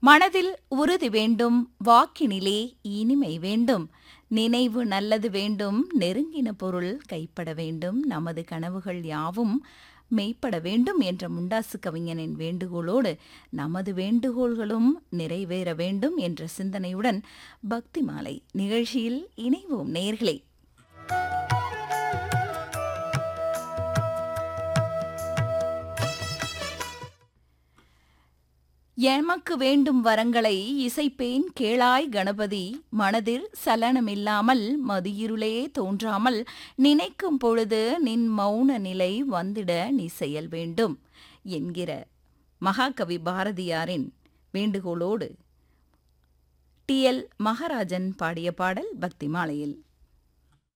மனதில் உறுதி வேண்டும் வாக்கினிலே இனிமை வேண்டும் நினைவு நல்லது வேண்டும் நெருங்கின பொருள் கைப்பட வேண்டும் நமது கனவுகள் யாவும் மெய்ப்பட வேண்டும் என்ற முண்டாசு கவிஞனின் வேண்டுகோளோடு நமது வேண்டுகோள்களும் நிறைவேற வேண்டும் என்ற சிந்தனையுடன் பக்தி மாலை நிகழ்ச்சியில் இணைவோம் நேர்களே எமக்கு வேண்டும் வரங்களை இசைப்பேன் கேளாய் கணபதி மனதில் சலனமில்லாமல் மதியிருளே தோன்றாமல் நினைக்கும் பொழுது நின் மௌன நிலை வந்திட நீ செயல் வேண்டும் என்கிற மகாகவி பாரதியாரின் வேண்டுகோளோடு டி எல் மகாராஜன் பாடிய பாடல் பக்தி மாலையில்